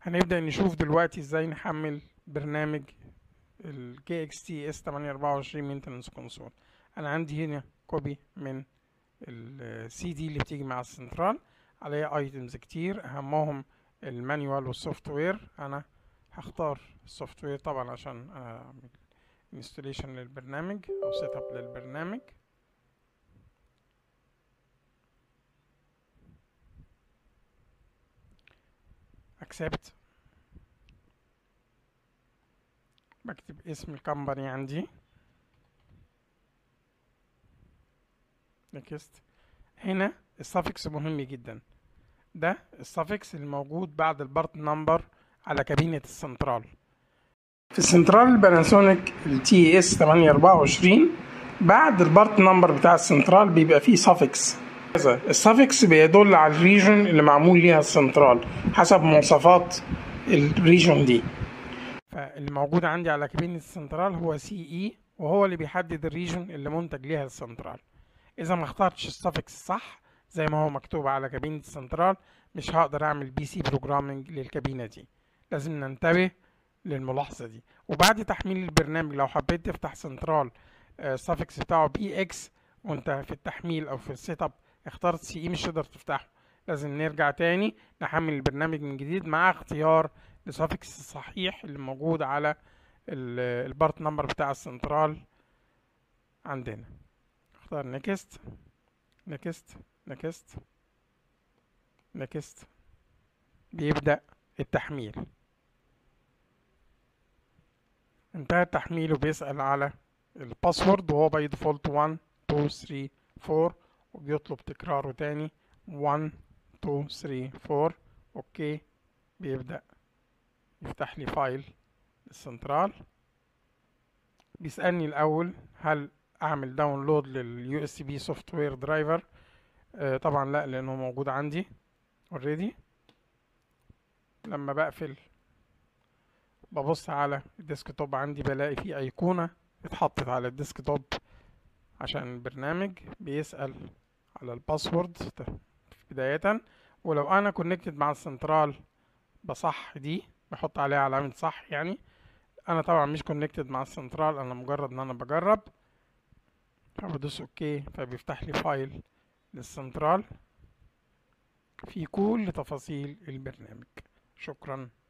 هنبدأ نشوف دلوقتي ازاي نحمل برنامج ال KXT S824 Maintenance Console انا عندي هنا كوبي من السي دي اللي بتيجي مع السنترال عليها ايتمز كتير اهمهم المانيوال والسوفت وير انا هختار السوفت وير طبعا عشان اعمل انستليشن للبرنامج او سيت اب للبرنامج accept بكتب اسم الكمباني عندي next هنا السافكس مهم جدا ده السافكس الموجود بعد البارت نمبر على كابينة السنترال في السنترال الباناسونيك التي اس 824 بعد البارت نمبر بتاع السنترال بيبقى فيه سافكس السافكس بيدل على الريجن اللي معمول ليها السنترال حسب مواصفات الريجن دي فاللي موجود عندي على كابينة السنترال هو سي اي وهو اللي بيحدد الريجن اللي منتج ليها السنترال اذا ما اخترتش السافكس الصح زي ما هو مكتوب على كابينة السنترال مش هقدر اعمل بي سي بروجرامنج للكابينة دي لازم ننتبه للملاحظة دي وبعد تحميل البرنامج لو حبيت تفتح سنترال السافكس بتاعه بي اكس وانت في التحميل او في السيت اب اخترت سي اي مش تقدر تفتحه لازم نرجع تاني نحمل البرنامج من جديد مع اختيار السافكس الصحيح اللي موجود على البارت نمبر بتاع السنترال عندنا اختار نيكست نيكست نيكست نيكست بيبدأ التحميل انتهى التحميل وبيسأل على الباسورد وهو باي ديفولت 1 2 3 4 وبيطلب تكراره تاني 1 2 3 4 اوكي بيبدأ يفتح لي فايل السنترال بيسألني الأول هل أعمل داونلود لليو اس بي سوفت وير درايفر طبعا لا لأنه موجود عندي اوريدي لما بقفل ببص على الديسكتوب عندي بلاقي فيه أيقونة اتحطت على الديسكتوب عشان البرنامج بيسأل على الباسورد بداية ولو أنا كونكتد مع السنترال بصح دي بحط عليها علامة صح يعني أنا طبعا مش كونكتد مع السنترال أنا مجرد إن أنا بجرب فبدوس أوكي فبيفتح لي فايل للسنترال في كل تفاصيل البرنامج شكرا